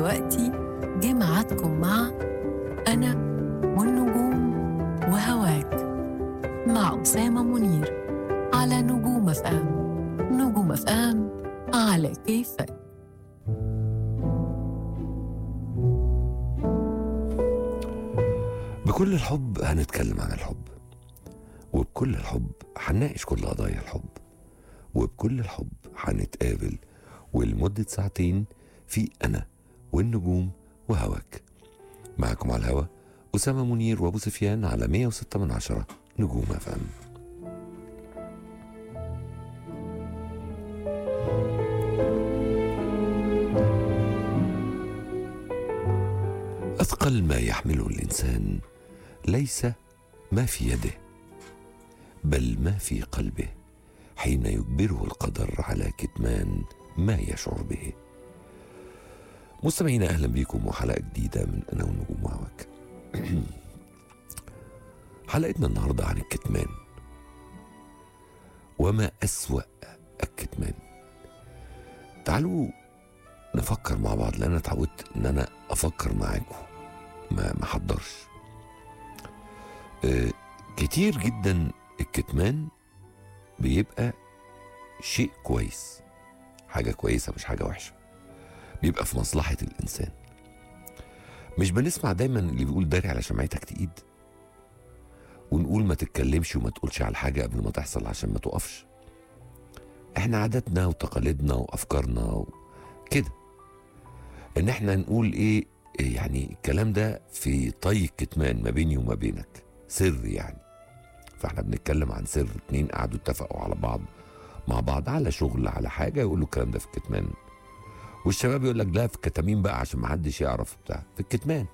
ودلوقتي جه ميعادكم مع أنا والنجوم وهواك مع أسامة منير على نجوم اف ام نجوم اف ام على كيفك بكل الحب هنتكلم عن الحب وبكل الحب هنناقش كل قضايا الحب وبكل الحب هنتقابل ولمدة ساعتين في أنا والنجوم وهواك معكم على الهوا أسامة منير وأبو سفيان على 106 من عشرة نجوم أفهم أثقل ما يحمله الإنسان ليس ما في يده بل ما في قلبه حين يجبره القدر على كتمان ما يشعر به مستمعينا اهلا بكم وحلقه جديده من انا ونجوم وهواك حلقتنا النهارده عن الكتمان وما اسوا الكتمان تعالوا نفكر مع بعض لان انا اتعودت ان انا افكر معاكم ما ما احضرش آه، كتير جدا الكتمان بيبقى شيء كويس حاجة كويسة مش حاجة وحشة بيبقى في مصلحة الإنسان مش بنسمع دايما اللي بيقول داري على شمعتك تقيد ونقول ما تتكلمش وما تقولش على حاجة قبل ما تحصل عشان ما تقفش احنا عاداتنا وتقاليدنا وأفكارنا كده ان احنا نقول ايه إيه يعني الكلام ده في طي الكتمان ما بيني وما بينك سر يعني فاحنا بنتكلم عن سر اتنين قعدوا اتفقوا على بعض مع بعض على شغل على حاجه يقولوا الكلام ده في الكتمان والشباب يقول لك لا في الكتامين بقى عشان ما حدش يعرف بتاع في الكتمان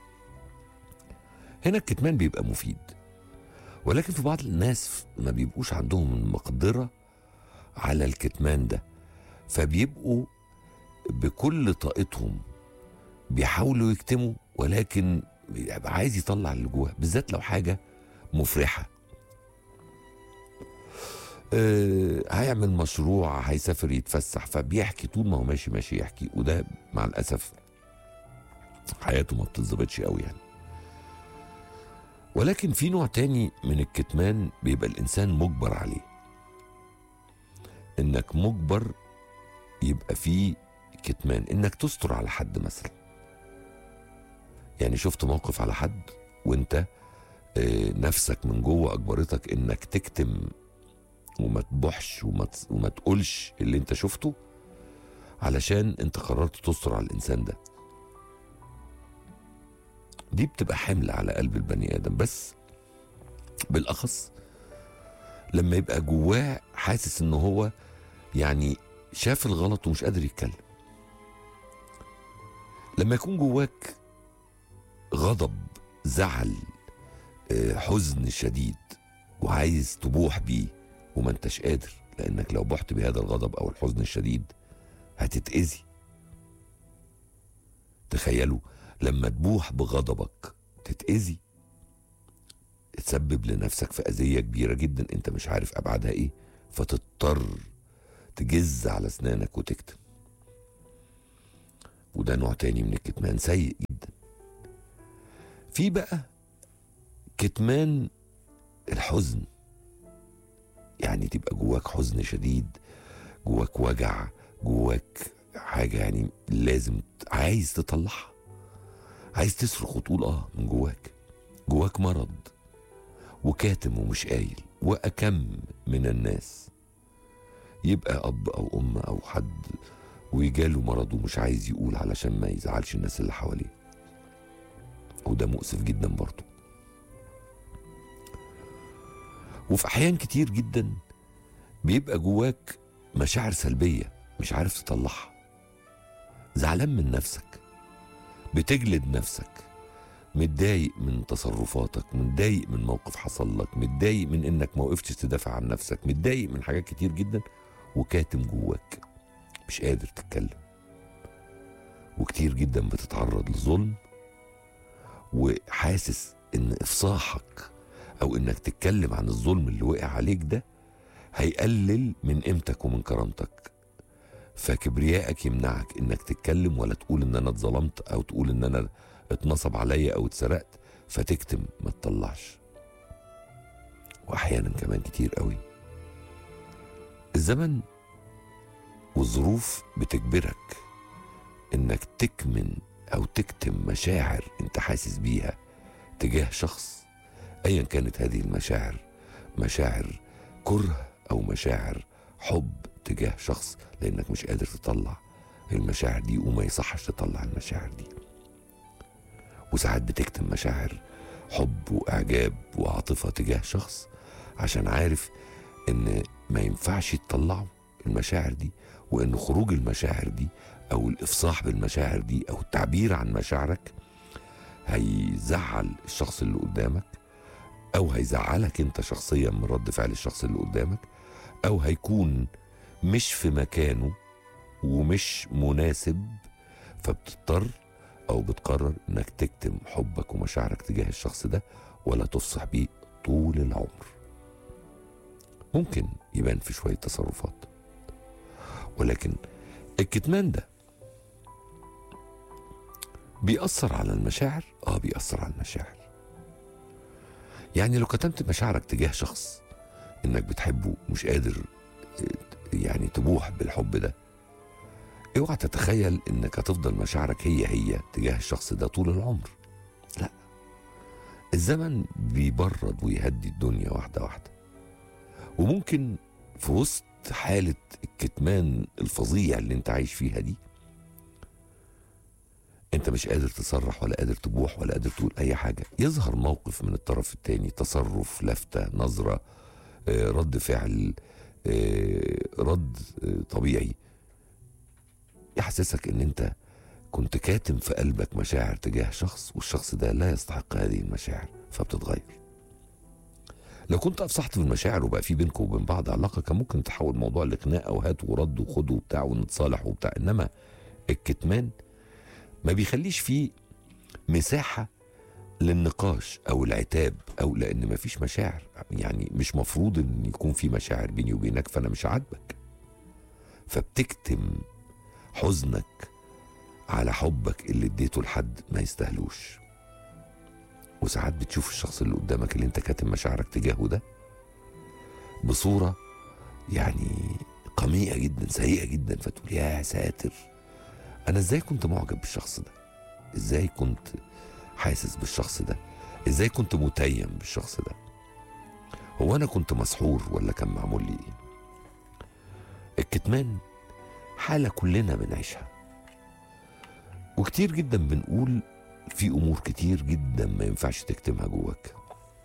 هنا الكتمان بيبقى مفيد ولكن في بعض الناس ما بيبقوش عندهم المقدره على الكتمان ده فبيبقوا بكل طاقتهم بيحاولوا يكتموا ولكن بيبقى عايز يطلع اللي جواه بالذات لو حاجه مفرحه آه، هيعمل مشروع هيسافر يتفسح فبيحكي طول ما هو ماشي ماشي يحكي وده مع الاسف حياته ما بتظبطش قوي يعني ولكن في نوع تاني من الكتمان بيبقى الانسان مجبر عليه انك مجبر يبقى فيه كتمان انك تستر على حد مثلا يعني شفت موقف على حد وانت آه، نفسك من جوه اجبرتك انك تكتم وما تبحش وما, ت- وما تقولش اللي انت شفته علشان انت قررت تستر على الانسان ده دي بتبقى حمل على قلب البني ادم بس بالاخص لما يبقى جواه حاسس ان هو يعني شاف الغلط ومش قادر يتكلم لما يكون جواك غضب زعل آه، حزن شديد وعايز تبوح بيه وما انتش قادر لانك لو بحت بهذا الغضب او الحزن الشديد هتتأذي تخيلوا لما تبوح بغضبك تتأذي تسبب لنفسك في أذية كبيرة جدا انت مش عارف أبعادها ايه فتضطر تجز على اسنانك وتكتم وده نوع تاني من الكتمان سيء جدا في بقى كتمان الحزن يعني تبقى جواك حزن شديد جواك وجع جواك حاجة يعني لازم ت- عايز تطلعها عايز تصرخ وتقول اه من جواك جواك مرض وكاتم ومش قايل وأكم من الناس يبقى أب أو أم أو حد ويجاله مرض ومش عايز يقول علشان ما يزعلش الناس اللي حواليه وده مؤسف جدا برضه وفي احيان كتير جدا بيبقى جواك مشاعر سلبيه مش عارف تطلعها زعلان من نفسك بتجلد نفسك متضايق من تصرفاتك متضايق من موقف حصل لك متضايق من انك ما وقفتش تدافع عن نفسك متضايق من حاجات كتير جدا وكاتم جواك مش قادر تتكلم وكتير جدا بتتعرض لظلم وحاسس ان افصاحك او انك تتكلم عن الظلم اللي وقع عليك ده هيقلل من قيمتك ومن كرامتك فكبريائك يمنعك انك تتكلم ولا تقول ان انا اتظلمت او تقول ان انا اتنصب عليا او اتسرقت فتكتم ما تطلعش واحيانا كمان كتير قوي الزمن والظروف بتجبرك انك تكمن او تكتم مشاعر انت حاسس بيها تجاه شخص ايا كانت هذه المشاعر مشاعر كره او مشاعر حب تجاه شخص لانك مش قادر تطلع المشاعر دي وما يصحش تطلع المشاعر دي وساعات بتكتم مشاعر حب واعجاب وعاطفه تجاه شخص عشان عارف ان ما ينفعش تطلعه المشاعر دي وان خروج المشاعر دي او الافصاح بالمشاعر دي او التعبير عن مشاعرك هيزعل الشخص اللي قدامك او هيزعلك انت شخصيا من رد فعل الشخص اللي قدامك او هيكون مش في مكانه ومش مناسب فبتضطر او بتقرر انك تكتم حبك ومشاعرك تجاه الشخص ده ولا تفصح بيه طول العمر ممكن يبان في شويه تصرفات ولكن الكتمان ده بيأثر على المشاعر اه بيأثر على المشاعر يعني لو كتمت مشاعرك تجاه شخص انك بتحبه مش قادر يعني تبوح بالحب ده اوعى تتخيل انك هتفضل مشاعرك هي هي تجاه الشخص ده طول العمر لا الزمن بيبرد ويهدي الدنيا واحدة واحدة وممكن في وسط حالة الكتمان الفظيع اللي انت عايش فيها دي انت مش قادر تصرح ولا قادر تبوح ولا قادر تقول اي حاجة يظهر موقف من الطرف التاني تصرف لفتة نظرة آه، رد فعل آه، رد آه، طبيعي يحسسك ان انت كنت كاتم في قلبك مشاعر تجاه شخص والشخص ده لا يستحق هذه المشاعر فبتتغير لو كنت افصحت في المشاعر وبقى في بينكم وبين بعض علاقه كان ممكن تحول الموضوع لخناقه وهات ورد وخد وبتاع ونتصالح وبتاع انما الكتمان ما بيخليش فيه مساحه للنقاش او العتاب او لان ما فيش مشاعر يعني مش مفروض ان يكون في مشاعر بيني وبينك فانا مش عاجبك فبتكتم حزنك على حبك اللي اديته لحد ما يستاهلوش وساعات بتشوف الشخص اللي قدامك اللي انت كاتم مشاعرك تجاهه ده بصورة يعني قميئة جدا سيئة جدا فتقول يا ساتر انا ازاي كنت معجب بالشخص ده ازاي كنت حاسس بالشخص ده ازاي كنت متيم بالشخص ده هو انا كنت مسحور ولا كان معمول لي ايه الكتمان حالة كلنا بنعيشها وكتير جدا بنقول في امور كتير جدا ما ينفعش تكتمها جواك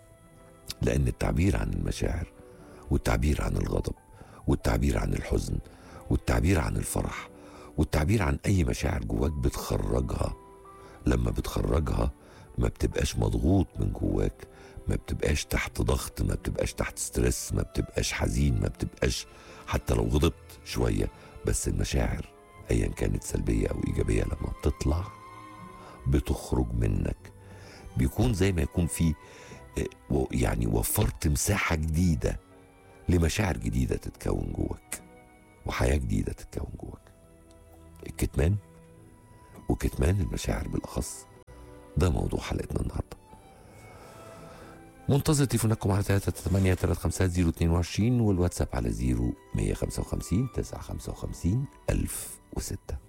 لان التعبير عن المشاعر والتعبير عن الغضب والتعبير عن الحزن والتعبير عن الفرح والتعبير عن اي مشاعر جواك بتخرجها لما بتخرجها ما بتبقاش مضغوط من جواك ما بتبقاش تحت ضغط ما بتبقاش تحت ستريس ما بتبقاش حزين ما بتبقاش حتى لو غضبت شوية بس المشاعر ايا كانت سلبية او ايجابية لما بتطلع بتخرج منك بيكون زي ما يكون في آه، و- يعني وفرت مساحة جديدة لمشاعر جديدة تتكون جواك وحياة جديدة تتكون جواك الكتمان وكتمان المشاعر بالأخص ده موضوع حلقتنا النهاردة منتظر تليفوناتكم على 388 350 022 والواتساب على 0155 955 1006